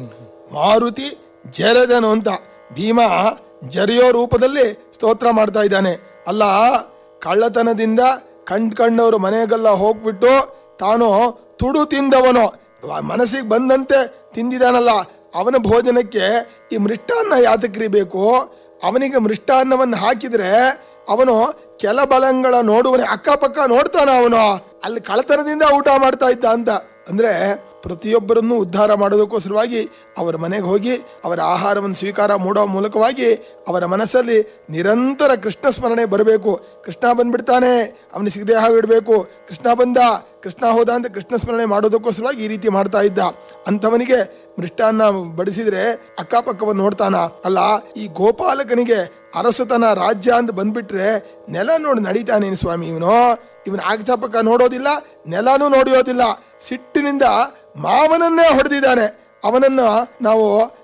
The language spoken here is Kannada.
ಮಾರುತಿ ಜರದನು ಅಂತ ಭೀಮ ಜರಿಯೋ ರೂಪದಲ್ಲಿ ಸ್ತೋತ್ರ ಮಾಡ್ತಾ ಇದ್ದಾನೆ ಅಲ್ಲ ಕಳ್ಳತನದಿಂದ ಕಂಡ್ ಕಂಡವರು ಮನೆಗೆಲ್ಲ ಹೋಗ್ಬಿಟ್ಟು ತಾನು ತುಡು ತಿಂದವನು ಮನಸ್ಸಿಗೆ ಬಂದಂತೆ ತಿಂದಿದಾನಲ್ಲ ಅವನ ಭೋಜನಕ್ಕೆ ಈ ಮೃಷ್ಟಾನ್ನ ಯಾತಕ್ರಿ ಬೇಕು ಅವನಿಗೆ ಮೃಷ್ಟಾನ್ನವನ್ನು ಹಾಕಿದ್ರೆ ಅವನು ಕೆಲ ಬಲಂಗಳ ನೋಡುವನೆ ಅಕ್ಕಪಕ್ಕ ನೋಡ್ತಾನ ಅವನು ಅಲ್ಲಿ ಕಳತನದಿಂದ ಊಟ ಮಾಡ್ತಾ ಇದ್ದ ಅಂತ ಅಂದ್ರೆ ಪ್ರತಿಯೊಬ್ಬರನ್ನು ಉದ್ಧಾರ ಮಾಡೋದಕ್ಕೋಸ್ಕರವಾಗಿ ಅವರ ಮನೆಗೆ ಹೋಗಿ ಅವರ ಆಹಾರವನ್ನು ಸ್ವೀಕಾರ ಮಾಡೋ ಮೂಲಕವಾಗಿ ಅವರ ಮನಸ್ಸಲ್ಲಿ ನಿರಂತರ ಕೃಷ್ಣ ಸ್ಮರಣೆ ಬರಬೇಕು ಕೃಷ್ಣ ಬಂದ್ಬಿಡ್ತಾನೆ ಅವನಿಗೆ ಸಿಗದೆ ಇಡಬೇಕು ಕೃಷ್ಣ ಬಂದ ಕೃಷ್ಣ ಹೋದ ಅಂತ ಕೃಷ್ಣ ಸ್ಮರಣೆ ಮಾಡೋದಕ್ಕೋಸ್ಕರವಾಗಿ ಈ ರೀತಿ ಮಾಡ್ತಾ ಇದ್ದ ಅಂಥವನಿಗೆ ಮೃಷ್ಟಾನ್ನ ಬಡಿಸಿದ್ರೆ ಅಕ್ಕಪಕ್ಕವನ್ನು ನೋಡ್ತಾನ ಅಲ್ಲ ಈ ಗೋಪಾಲಕನಿಗೆ ಅರಸುತನ ರಾಜ್ಯ ಅಂತ ಬಂದ್ಬಿಟ್ರೆ ನೆಲ ನೋಡಿ ನಡೀತಾನೆ ಸ್ವಾಮಿ ಇವನು ಇವನ ಆಗಚಪಕ್ಕ ನೋಡೋದಿಲ್ಲ ನೆಲನೂ ನೋಡಿಯೋದಿಲ್ಲ ಸಿಟ್ಟಿನಿಂದ ಮಾವನನ್ನೇ ಹೊಡೆದಿದ್ದಾನೆ ಅವನನ್ನ ನಾವು